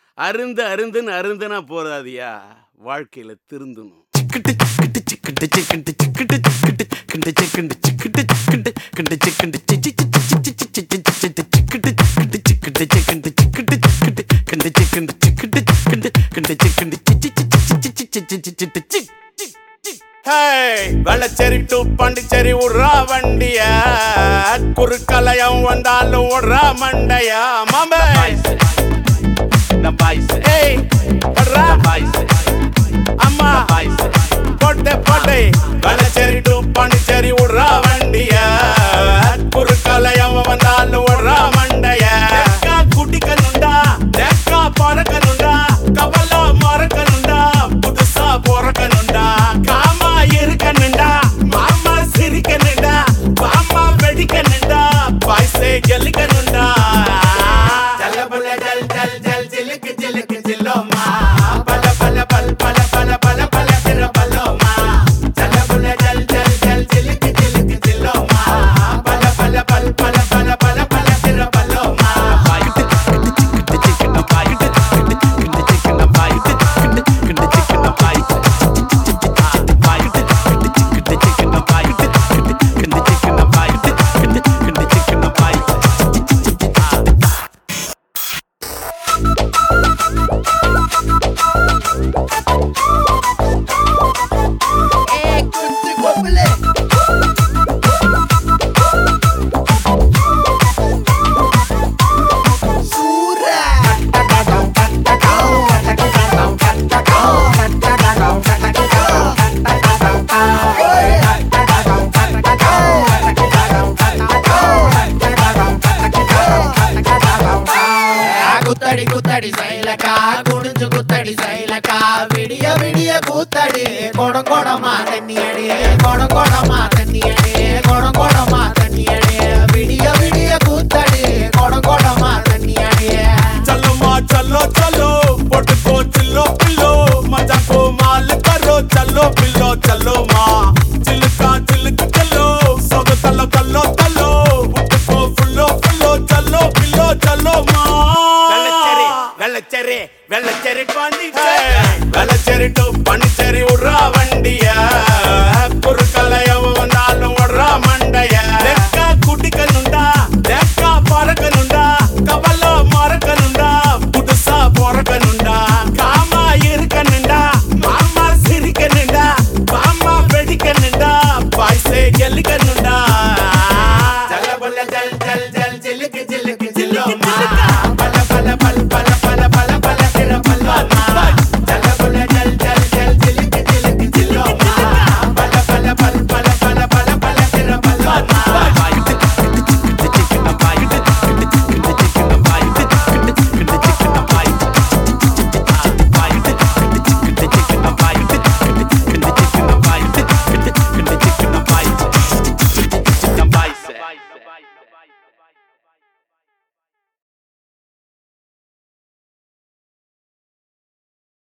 அருந்து அருந்துன்னு அருந்துனா போதாதியா வாழ்க்கையில திருந்தணும் வெள்ளச்சேரி டு பாண்டிச்சேரி விட்றா வண்டிய குறுக்கலையம் வந்தாலும் விட்றா மண்டையா மாமே Na bajse, ஏய் பட்றா na bajse, அம்மா na bajse. போட்டு போட்டு வெள்ளச்சேரி டு பாண்டிச்சேரி விட்றா வண்டிய குறுக்கலையம் வந்தாலும் விட்றா மண்டைய தேக்கா குடிக்கணுண்டா தேக்கா பறக்கணுண்டா கவலை மறக்கணுண்டா புதுசா பிறக்கணுண்டா காமா இருக்கணுண்டா மாமா சிரிக்கணுண்டா மாமா வெடிக்கணுண்டா பாய்ஸே கெலிக்கணுண்டா ஜல்ல புல்ல ஜல் ஜல் ஜல் ஜிலுக்கு ஜிலுக்கு ஜில்லோமா பல பல பல் பல பல பல பல திர பல்லோமா ஜல்ல புல்ல ஜல் ஜல் ஜல் ஜிலுக்கு ஜிலுக்கு ஜில்லோமா பல பல பல் பல பல பல பல திர பல்லோமா குத்தடி குத்தடி சைலக்கா குடிஞ்சு குத்தடி சைலக்கா விடிய விடிய கூத்தடி கொடம் கொடமா தண்ணி அடி கொடம் கொடமா தண்ணி அடி கொடம் கொடமா தண்ணி அடி விடிய விடிய கூத்தடி கொடம் கொடமா தண்ணி அடி चलो माँ चलो चलो पोट को चिल्लो पिल्लो मजा को माल करो चलो पिल्लो चलो माँ चिल्का चिल्क चलो सब तलो तलो तलो उठ को फुल्लो फुल्लो चलो पिल्लो चलो माँ வெள்ளச்சேரி வெள்ளச்சேரி வெள்ளச்சேரி பாண்டிச்சேரி வெள்ளச்சேரி டு பாண்டிச்சேரி உட்ரா